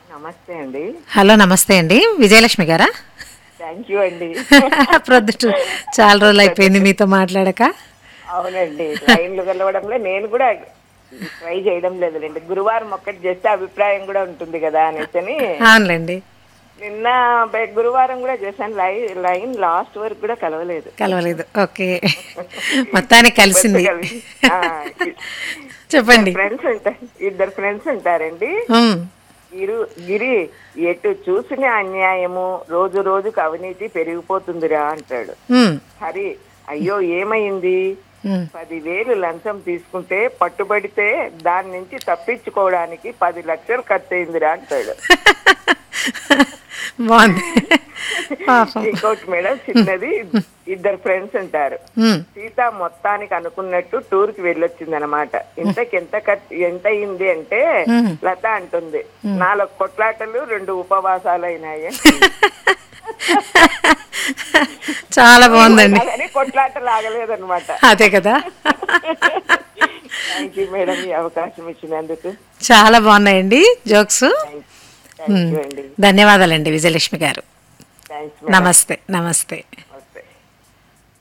నమస్తే అండి హలో నమస్తే అండి విజయలక్ష్మి గారా థ్యాంక్ యూ అండి ప్రొద్దుట చాలా రోజులు అయిపోయింది మీతో మాట్లాడక అవునండి లైన్లు కలవడంలో నేను కూడా ట్రై చేయడం లేదులేండి గురువారం ఒక్కటి చేస్తే అభిప్రాయం కూడా ఉంటుంది కదా అనేసి అవునులేండి నిన్న బె- గురువారం కూడా చేశాను లైన్ లైన్ లాస్ట్ వరకు కూడా కలవలేదు కలవలేదు ఓకే మొత్తానికి కలిసింది ఆ, చెప్పండి ఫ్రెండ్స్ ఉంటారు ఇద్దరు ఫ్రెండ్స్ ఉంటారండి ఉమ్, గిరు గిరి ఎటు చూసిన అన్యాయము రోజు రోజుకు అవినీతి పెరిగిపోతుందిరా అంటాడు ఉమ్, హరి అయ్యో ఏమైంది ఉమ్. పదివేలు లంచం తీసుకుంటే పట్టుబడితే దాని నుంచి తప్పించుకోవడానికి పది లక్షలు ఖర్చు అయిందిరా అంటాడు బాగుంది పాపం ఇంకోటి మేడం చిన్నది ఇద్దరు ఫ్రెండ్స్ ఉంటారు ఉమ్, సీత మొత్తానికి అనుకున్నట్టు టూర్ కి వెళ్ళొచ్చింది అనమాట ఇంతకి ఎంత ఖర్చు ఎంత అయింది అంటే మ్మ్. లత అంటుంది నాలుగు కొట్లాటలు రెండు ఉపవాసాలు అయినాయి చాలా బాగుందండి అని కొట్లాటలు ఆగలేదన్నమాట అదే కదా థ్యాంక్ యూ మేడం ఈ అవకాశం ఇచ్చినందుకు చాలా బాగున్నాయండి జోక్స్ థ్యాంక్ యూ అండి ధన్యవాదాలండి విజయలక్ష్మి గారు థ్యాంక్స్ నమస్తే నమస్తే